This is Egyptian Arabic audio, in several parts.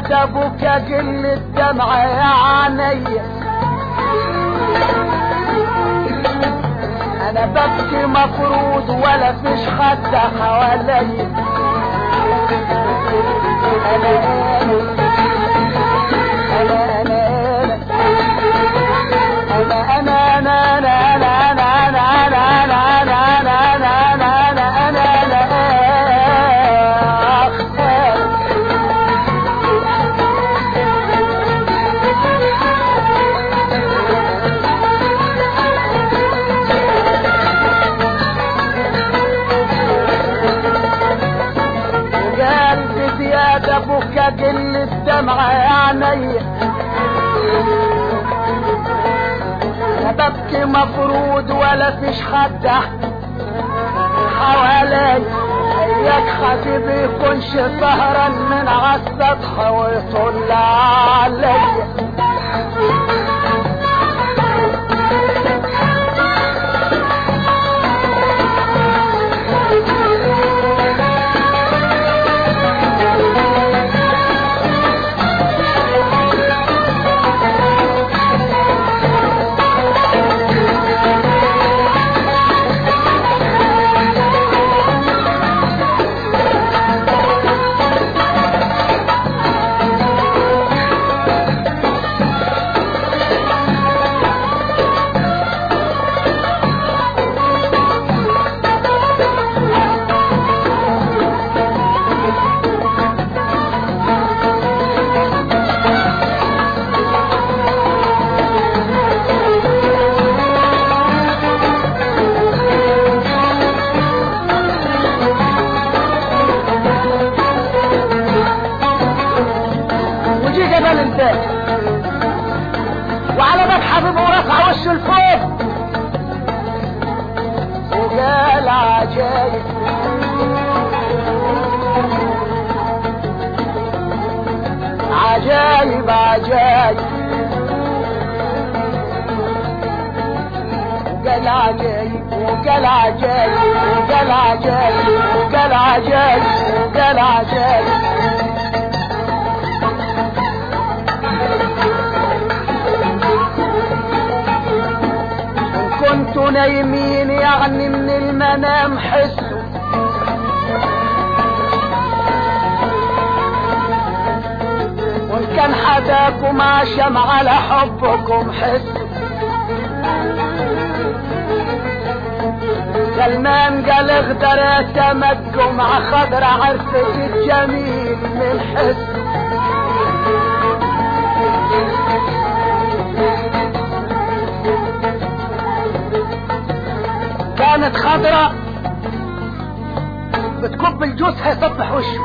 زياد ابوك قل الدمع يا عيني انا ببكي مفروض ولا فيش حد حواليا انا انا انا انا انا انا انا انا انا انا انا انا انا انا انا انا انا وقلبي زيادة ابوك قل الدمع يا عيني انا ببكي مفروض ولا فيش حد حوالي اياك حبيبي يكونش سهران من عالسطح ويطل عليا وجي جبل انتاج وعلى باب حبيبه ورفع وشه لفوق وقال عجايب عجايب عجايب وقال عجايب وقال عجايب وقال عجايب وقال عجايب وقال عجايب إن كنتوا نايمين يعني من المنام حسوا وإن كان حداكم عشم على حبكم حسوا سلمان قال اغدر يا سمك مع خضرة عرفت الجميل من حسه كانت خضرة بتكب الجوز هيصبح وشه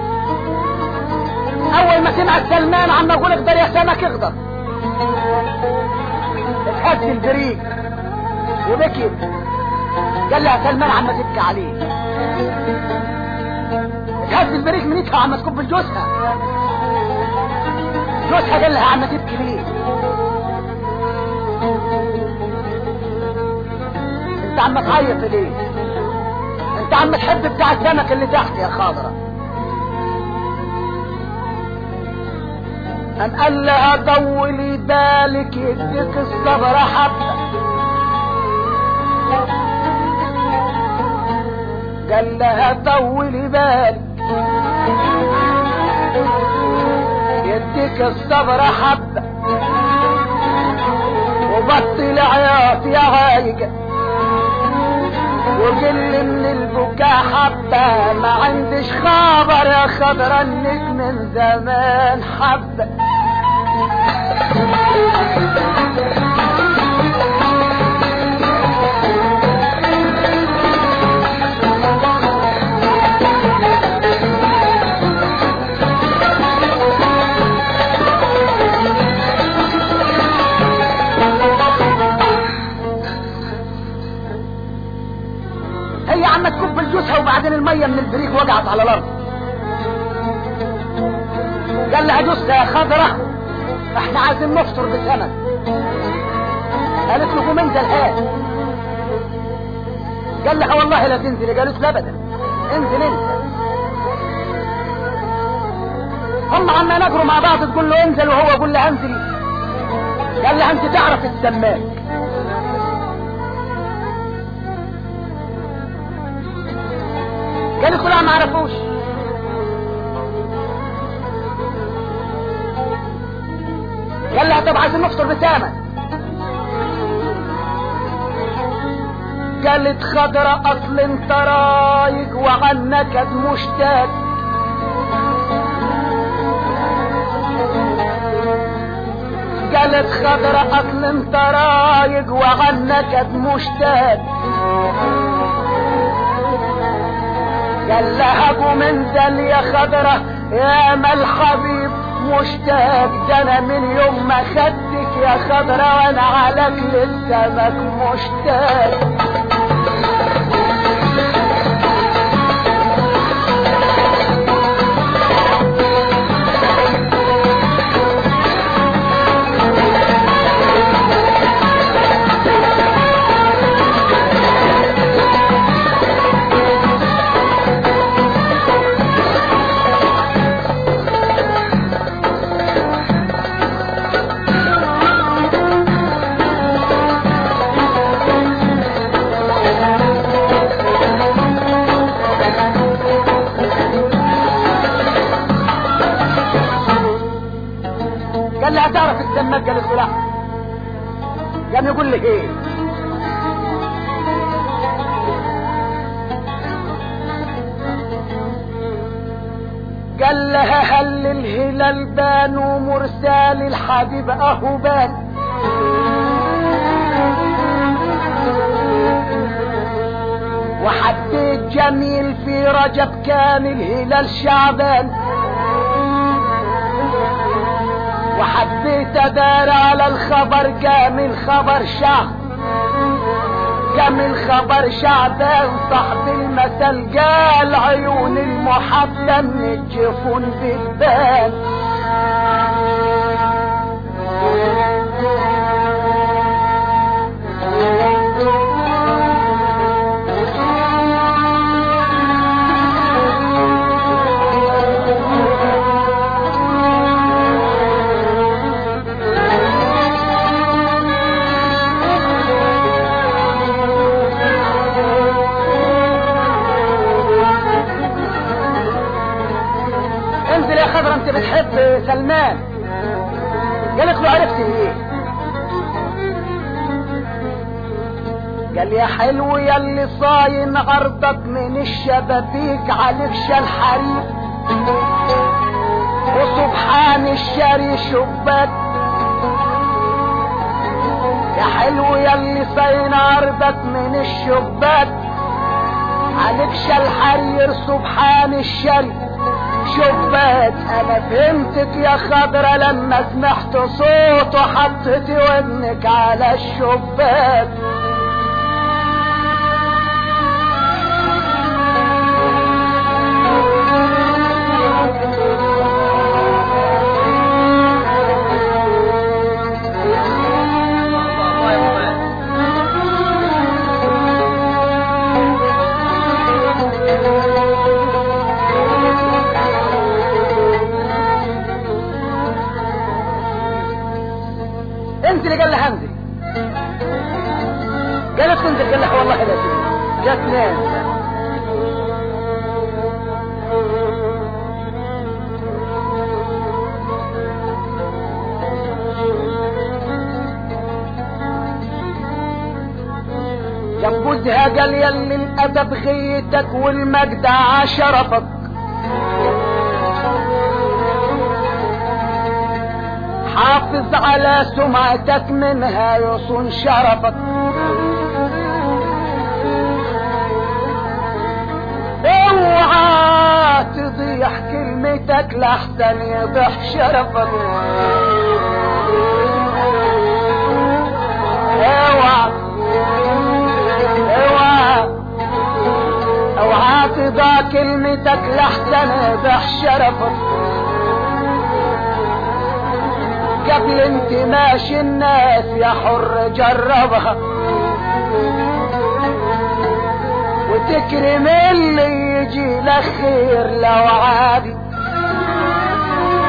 اول ما سمعت سلمان عم اقول اقدر يا سمك اقدر اتهز البريق وبكي قال لها سلمان عم تبكي عليه اتهز البريق من ايدها عم تكب الجوزها جوزها قال لها عم تبكي ليه انت عم تعيط ليه انت عم تحب بتاع السمك اللي تحت يا خاضرة أم قال لها طولي بالك يديك الصبر حبة قال لها طولي بالك يديك الصبر حبة وبطل عياط يا عايقة وجل من البكاء حبة ما عندش خبر يا خضرة انك من زمان حبة هي عم تكب الجوزها وبعدين المية من البريق وقعت على الارض قال لها جوزها يا خضرة احنا عايزين نفطر بسمك قالت له قوم انزل هات قال لها والله لا تنزلي قالت له ابدا انزل انت هم عما نجروا مع بعض تقول له انزل وهو يقول له انزل قال لها انت تعرف السماك قالت له لا ما عرفوش قال لها طب عايزين نفطر بتامن قالت خضرة اصل انت رايق وعنك مشتاق قالت خضرة اصل انت رايق وعنك مشتاق قال لها ابو منزل يا خضرة يا ما الحبيب مشتاق ده انا من يوم ما خدتك يا خضرة وانا على للسمك مشتاق قال لها تعرف السماك قالت له لا قام يقول لي ايه قال لها هل الهلال بان ومرسال الحبيب اهو بان وحبيت جميل في رجب كان الهلال شعبان وحبيت ادار على الخبر قام الخبر شعب قام الخبر شعبان صاحب المثل قال عيون المحبة من الجفون بتبان انزل يا خضر انت بتحب سلمان قالت له عرفت ايه قال يا حلو يا اللي صاين عرضك من الشبابيك عليك شال حريق وسبحان الشاري شباك يا حلو يا اللي صاين عرضك من الشباك عليك شال حرير سبحان الشاري شباك انا فهمتك يا خضرة لما سمعت صوته حطيت ودنك على الشباك انزل قال لها انزل قالت انزل قال لها والله لا تنزل جات نام جنبوزها قال يلي الادب غيتك والمجد عشرفك حافظ على سمعتك منها يصون شرفك اوعى تضيح كلمتك لحسن يضح شرفك اوعى اوعى اوعى تضيع كلمتك لحسن يضح شرفك قبل انت ماشي الناس يا حر جربها وتكرم اللي يجي لك خير لو عادي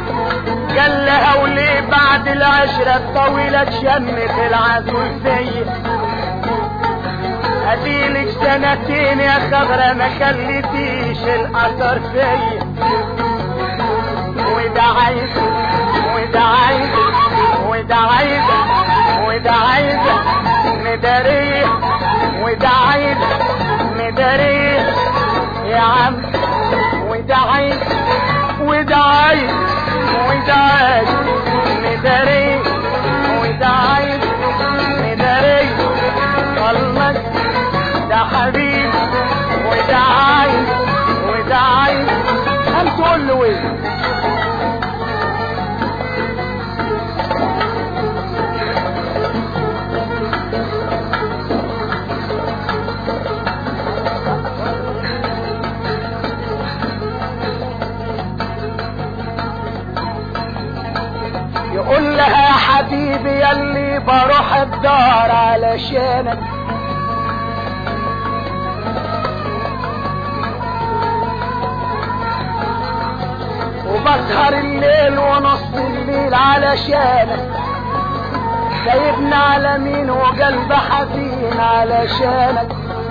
قال لها وليه بعد العشرة الطويلة تشمت العسول فيا اديلك سنتين يا خضرة ما خليتيش الاثر فيا وده عايز وده عايز وده عايز وده عايز مداريه وده عايز مداريه يا عم وده عايز وده عايز وده عايز مداريه وده عايز مداريه قلبك ده حبيب وده عايز وده عايز قام تقول له ايه يقول لها يا حبيبي يلي بروح الدار علشانك وبسهر الليل ونص الليل علشانك سايبنا على مين وقلب حزين علشانك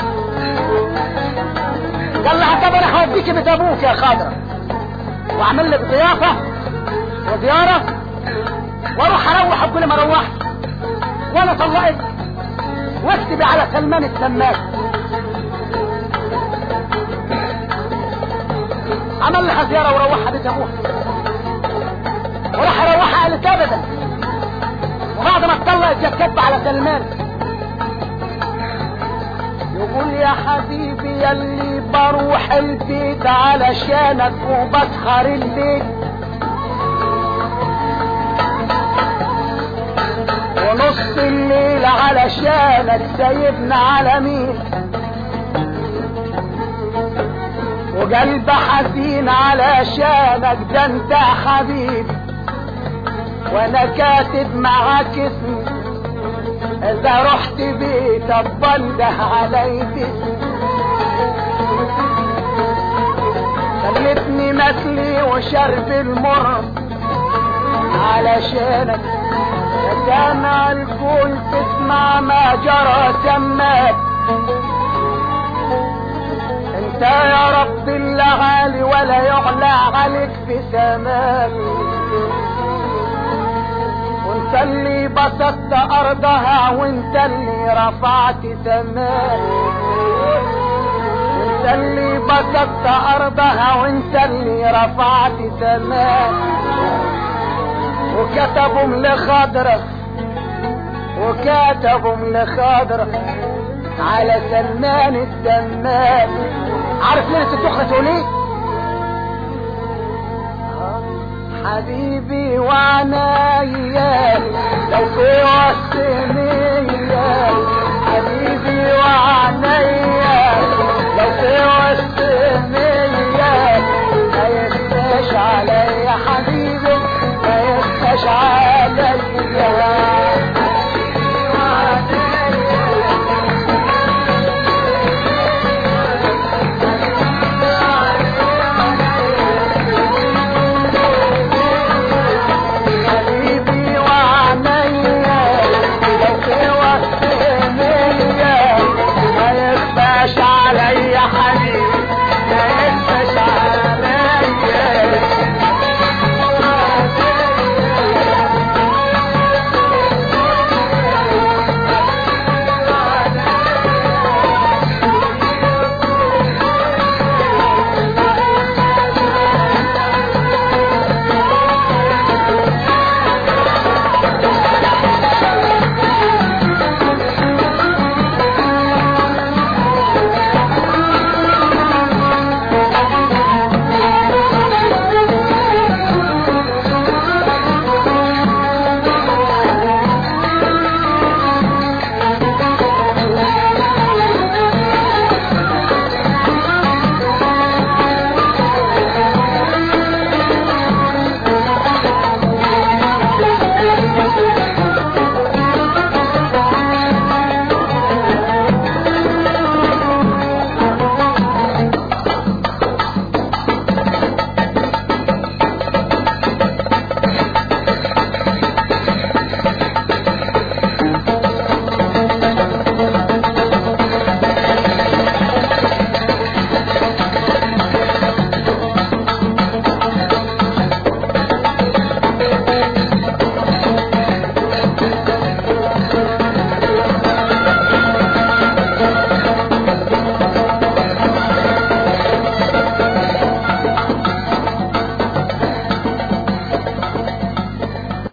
قال لها طب انا هوديك بيت ابوك يا خضرة واعمل لك ضيافة وزيارة واروح اروح كل ما روحت وانا طلقت واكتبي على سلمان السماك عمل لها زيارة وروحها بيت ابوها وراح اروحها قالت ابدا وبعد ما اتطلقت جت كاتبه على سلمان يقول يا حبيبي يلي بروح البيت علشانك وبسهر الليل ونص الليل علشانك سايبنا على مين وقلب حزين علشانك ده انت حبيب وانا كاتب معاك اسمي اذا رحت بيت بنده علي باسمي خلتني مثلي وشرب المر علشانك سامع الكل تسمع ما جرى سماك انت يا رب اللي عالي ولا يعلى عليك في سماك وانت اللي بسطت ارضها وانت اللي رفعت سماك وانت اللي بسطت ارضها وانت اللي رفعت سماك وكتبهم لخضرة وكتبهم لخضرة على سلمان السمان عارف ليه الست تقول ايه حبيبي وعنايا لو في وسط نية حبيبي وعنايا